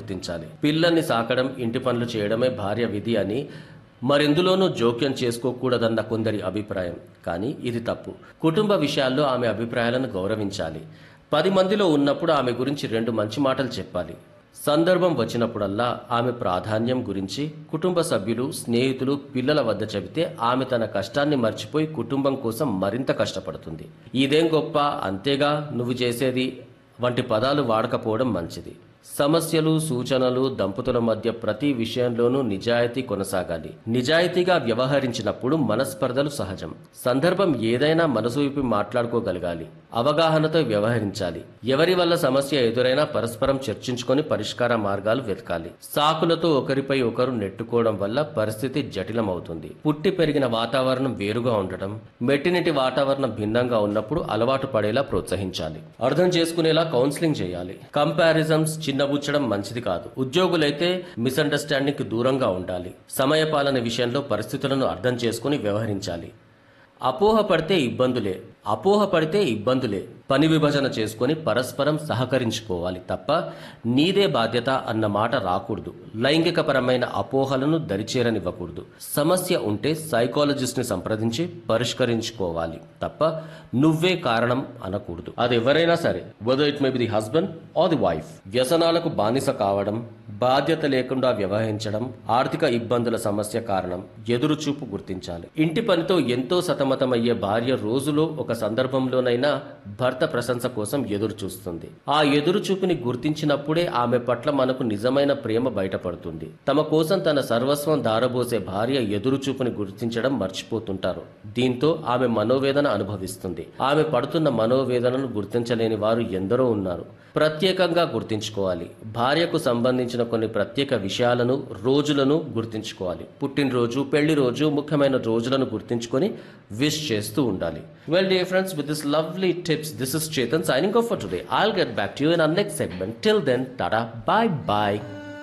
గుర్తించాలి పిల్లల్ని సాకడం ఇంటి పనులు చేయడమే భార్య విధి అని మరెందులోనూ జోక్యం చేసుకోకూడదన్న కొందరి అభిప్రాయం కానీ ఇది తప్పు కుటుంబ విషయాల్లో ఆమె అభిప్రాయాలను గౌరవించాలి పది మందిలో ఉన్నప్పుడు ఆమె గురించి రెండు మంచి మాటలు చెప్పాలి సందర్భం వచ్చినప్పుడల్లా ఆమె ప్రాధాన్యం గురించి కుటుంబ సభ్యులు స్నేహితులు పిల్లల వద్ద చెబితే ఆమె తన కష్టాన్ని మర్చిపోయి కుటుంబం కోసం మరింత కష్టపడుతుంది ఇదేం గొప్ప అంతేగా నువ్వు చేసేది వంటి పదాలు వాడకపోవడం మంచిది సమస్యలు సూచనలు దంపతుల మధ్య ప్రతి విషయంలోనూ నిజాయితీ కొనసాగాలి నిజాయితీగా వ్యవహరించినప్పుడు మనస్పర్ధలు సహజం సందర్భం ఏదైనా మనసు విప్పి మాట్లాడుకోగలగాలి అవగాహనతో వ్యవహరించాలి ఎవరి వల్ల సమస్య ఎదురైనా పరస్పరం చర్చించుకొని పరిష్కార మార్గాలు వెతకాలి సాకులతో ఒకరిపై ఒకరు నెట్టుకోవడం వల్ల పరిస్థితి జటిలమవుతుంది పుట్టి పెరిగిన వాతావరణం వేరుగా ఉండటం మెట్టినిటి వాతావరణం భిన్నంగా ఉన్నప్పుడు అలవాటు పడేలా ప్రోత్సహించాలి అర్థం చేసుకునేలా కౌన్సిలింగ్ చేయాలి కంపారిజన్స్ చిన్నబుచ్చడం మంచిది కాదు ఉద్యోగులైతే మిస్అండర్స్టాండింగ్ కి దూరంగా ఉండాలి సమయపాలన విషయంలో పరిస్థితులను అర్థం చేసుకుని వ్యవహరించాలి అపోహ పడితే ఇబ్బందులే అపోహ పడితే ఇబ్బందులే పని విభజన చేసుకొని పరస్పరం సహకరించుకోవాలి తప్ప నీదే బాధ్యత అన్న మాట రాకూడదు లైంగికపరమైన అపోహలను దరిచేరనివ్వకూడదు సమస్య ఉంటే సైకాలజిస్ట్ని సంప్రదించి పరిష్కరించుకోవాలి తప్ప నువ్వే కారణం అనకూడదు అది ఎవరైనా సరే whether it may be the husband or the wife వ్యసనాలకు బానిస కావడం బాధ్యత లేకుండా వ్యవహరించడం ఆర్థిక ఇబ్బందుల సమస్య కారణం ఎదురుచూపు గుర్తించాలి ఇంటి పనితో ఎంతో సతమతమయ్యే భార్య రోజులో ఒక సందర్భంలోనైనా భర్త ప్రశంస కోసం ఎదురు చూస్తుంది ఆ ఎదురు చూపుని గుర్తించినప్పుడే ఆమె పట్ల మనకు నిజమైన ప్రేమ బయటపడుతుంది తమ కోసం తన సర్వస్వం దారబోసే భార్య ఎదురు చూపుని గుర్తించడం మర్చిపోతుంటారు దీంతో ఆమె మనోవేదన అనుభవిస్తుంది ఆమె పడుతున్న మనోవేదనను గుర్తించలేని వారు ఎందరో ఉన్నారు ప్రత్యేకంగా గుర్తించుకోవాలి భార్యకు సంబంధించిన కొన్ని ప్రత్యేక విషయాలను రోజులను గుర్తించుకోవాలి పుట్టినరోజు పెళ్లి రోజు ముఖ్యమైన రోజులను గుర్తించుకొని విష్ చేస్తూ ఉండాలి well dear friends with this lovely tips this is Chetan signing off for today I'll get back to you in next segment till then tata bye bye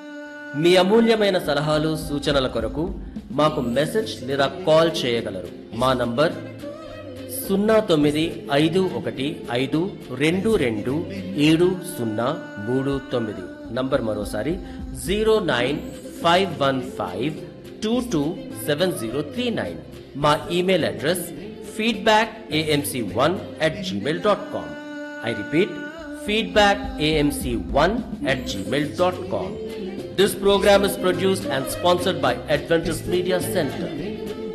మీ అమూల్యమైన సలహాలు సూచనల కొరకు మాకు మెసేజ్ లేదా కాల్ చేయగలరు మా నంబర్ సున్నా తొమ్మిది ఐదు ఒకటి ఐదు రెండు రెండు ఏడు సున్నా మూడు తొమ్మిది నంబర్ మరోసారి zero nine five one five two two seven zero three nine మా email address feedback AMC one at Gmail dot com I repeat feedback AMC one at Gmail dot com This program is produced and sponsored by Adventist Media Center.